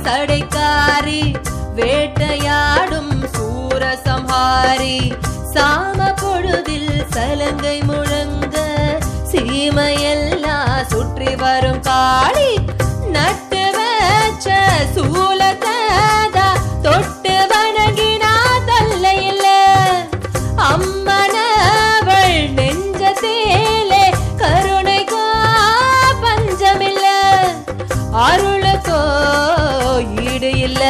சடைக்காரி வேட்டையாடும் சூரசம்ஹாரி சாம பொழுதில் சலங்கை முழங்க சீமையெல்லாம் சுற்றி வரும் காளி நட்டு வச்ச சூலத்ததா தொட்டு வணங்கினா தல்ல இல்ல அம்மனவள் நெஞ்சத்தேலே கருணைக்கோ பஞ்சமில்ல அருளுக்கோ ஈடு இல்ல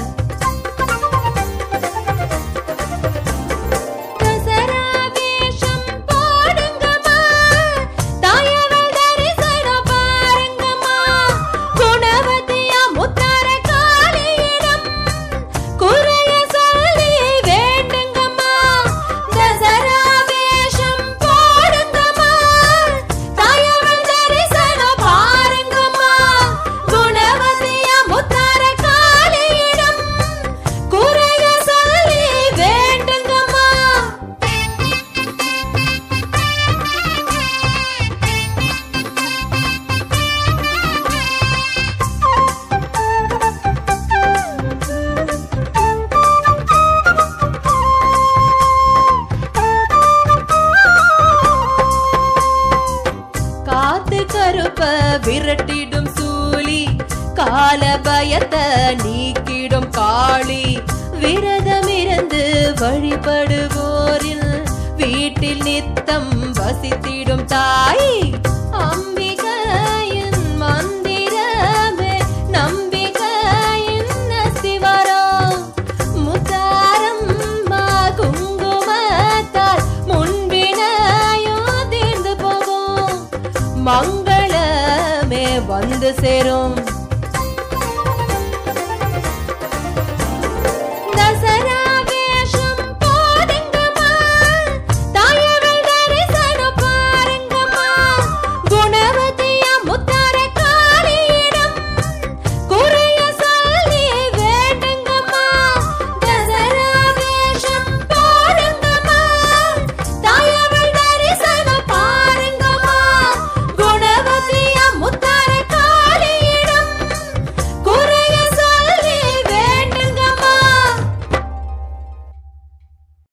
தசரா வேஷம் போடுங்கம்மா தாயவள் தரிசனம் பாருங்கம்மா குணவதியா முத்தார காளியிடம் குறைய சொல்லி வேண்டுங்கம்மா தசரா வேஷம் போடுங்கம்மா தாயவள் தரிசனம் பாருங்கம்மா குணவதியா முத்தார காளியிடம் குறைய சொல்லி வேண்டுங்கம்மா காத்து கருப்ப விரட்டிடும் சூலி கால பயத்தை நீக்கிடும் காளி விரதமிருந்து வழிபடுவோரில் வீட்டில் நித்தம் வசித்திடும் தாய் அம்பிகையின் மந்திரமே நம்பிக்கையின் அஸ்திவாரம் முத்தாரம்மா குங்குமத்தால் முன்பினையோ தீர்ந்து போகும் மங்களமே வந்து சேரும்